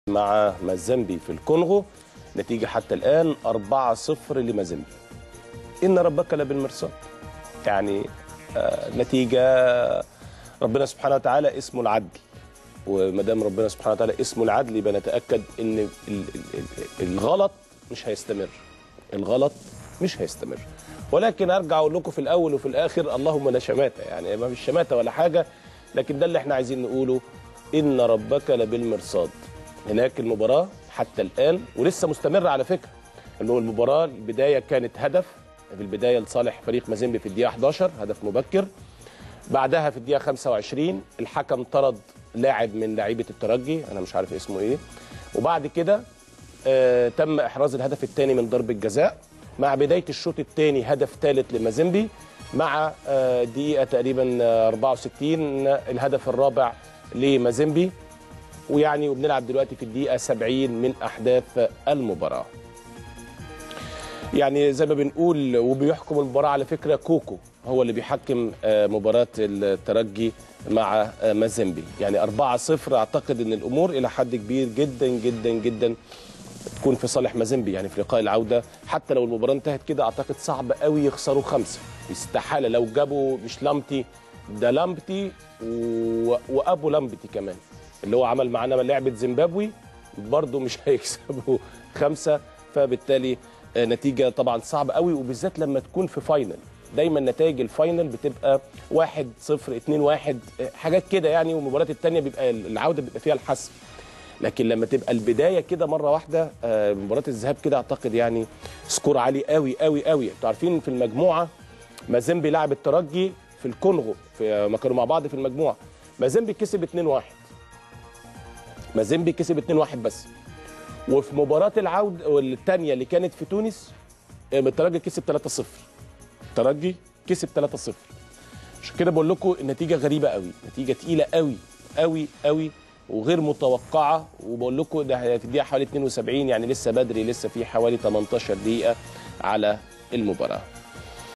مع مازامبي في الكونغو نتيجة حتى الآن 4-0 لمازامبي إن ربك لبالمرصاد يعني آه نتيجة ربنا سبحانه وتعالى اسمه العدل وما دام ربنا سبحانه وتعالى اسمه العدل يبقى نتأكد إن ال- ال- ال- الغلط مش هيستمر الغلط مش هيستمر ولكن ارجع اقول لكم في الاول وفي الاخر اللهم لا شماته يعني ما فيش شماته ولا حاجه لكن ده اللي احنا عايزين نقوله ان ربك لبالمرصاد هناك المباراه حتى الان ولسه مستمره على فكره انه المباراه البدايه كانت هدف في البدايه لصالح فريق مازيمبي في الدقيقه 11 هدف مبكر بعدها في الدقيقه 25 الحكم طرد لاعب من لعيبه الترجي انا مش عارف اسمه ايه وبعد كده آه، تم احراز الهدف الثاني من ضربه جزاء مع بدايه الشوط الثاني هدف ثالث لمازيمبي مع آه، دقيقه تقريبا آه، 64 الهدف الرابع لمازيمبي ويعني وبنلعب دلوقتي في الدقيقه 70 من احداث المباراه يعني زي ما بنقول وبيحكم المباراه على فكره كوكو هو اللي بيحكم آه، مباراه الترجي مع آه، مازيمبي يعني 4-0 اعتقد ان الامور الى حد كبير جدا جدا جدا تكون في صالح مازيمبي يعني في لقاء العوده حتى لو المباراه انتهت كده اعتقد صعب قوي يخسروا خمسه استحاله لو جابوا مش لامتي ده لامبتي و... وابو لامبتي كمان اللي هو عمل معانا لعبه زيمبابوي برضه مش هيكسبوا خمسه فبالتالي آه، نتيجه طبعا صعبه قوي وبالذات لما تكون في فاينل دايما نتائج الفاينل بتبقى 1 0 2 1 حاجات كده يعني والمباريات الثانيه بيبقى العوده بيبقى فيها الحسم لكن لما تبقى البدايه كده مره واحده آه، مباراه الذهاب كده اعتقد يعني سكور عالي قوي قوي قوي انتوا عارفين في المجموعه مازيمبي لاعب الترجي في الكونغو في ما كانوا مع بعض في المجموعه مازيمبي كسب 2-1 مازيمبي كسب 2-1 بس وفي مباراه العوده الثانيه اللي كانت في تونس آه، الترجي كسب 3-0 الترجي كسب 3-0 عشان كده بقول لكم النتيجه غريبه قوي نتيجه تقيله قوي قوي قوي وغير متوقعه وبقول لكم ده هتديها حوالي 72 يعني لسه بدري لسه في حوالي 18 دقيقه على المباراه